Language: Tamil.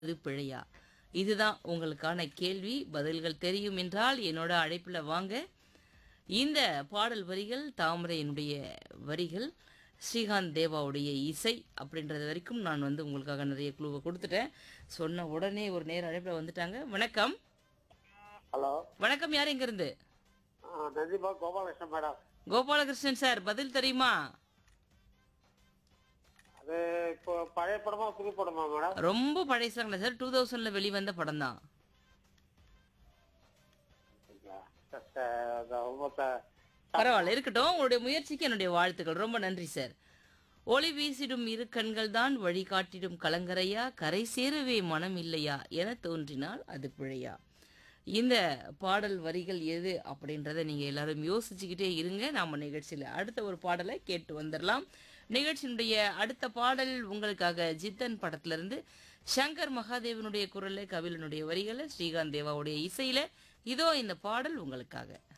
இது பிழையா இதுதான் உங்களுக்கான கேள்வி பதில்கள் தெரியும் என்றால் என்னோட அழைப்பில் வாங்க இந்த பாடல் வரிகள் தாமரையினுடைய வரிகள் ஸ்ரீகாந்த் தேவாவுடைய இசை அப்படின்றது வரைக்கும் நான் வந்து உங்களுக்காக நிறைய குழுவை கொடுத்துட்டேன் சொன்ன உடனே ஒரு நேர அழைப்பில் வந்துட்டாங்க வணக்கம் ஹலோ வணக்கம் யார் எங்கேருந்து ஆ, நந்திபா கோபாலகிருஷ்ணன் மேடம் கோபாலகிருஷ்ணன் சார் பதில் தெரியுமா அது இப்போ பழைய படமா புது படமா மேடம் ரொம்ப பழையசாங்களா சார் டூ தௌசண்டில் வெளிவந்த படம் தான் ச- ச- அது ரொம்ப த- பரவாயில்ல இருக்கட்டும் உங்களுடைய முயற்சிக்கு என்னுடைய வாழ்த்துக்கள் ரொம்ப நன்றி சார் ஒளி வீசிடும் இரு கண்கள் தான் வழிகாட்டிடும் கலங்கரையா கரை சேரவே மனம் இல்லையா என தோன்றினால் அது பிழையா இந்த பாடல் வரிகள் எது அப்படின்றத நீங்க எல்லாரும் யோசிச்சுக்கிட்டே இருங்க நாம நிகழ்ச்சியில அடுத்த ஒரு பாடலை கேட்டு வந்துடலாம் நிகழ்ச்சியினுடைய அடுத்த பாடல் உங்களுக்காக ஜித்தன் படத்துல இருந்து சங்கர் மகாதேவனுடைய குரல்ல கபிலனுடைய வரிகளை ஸ்ரீகாந்த் தேவாவுடைய இசையில இதோ இந்த பாடல் உங்களுக்காக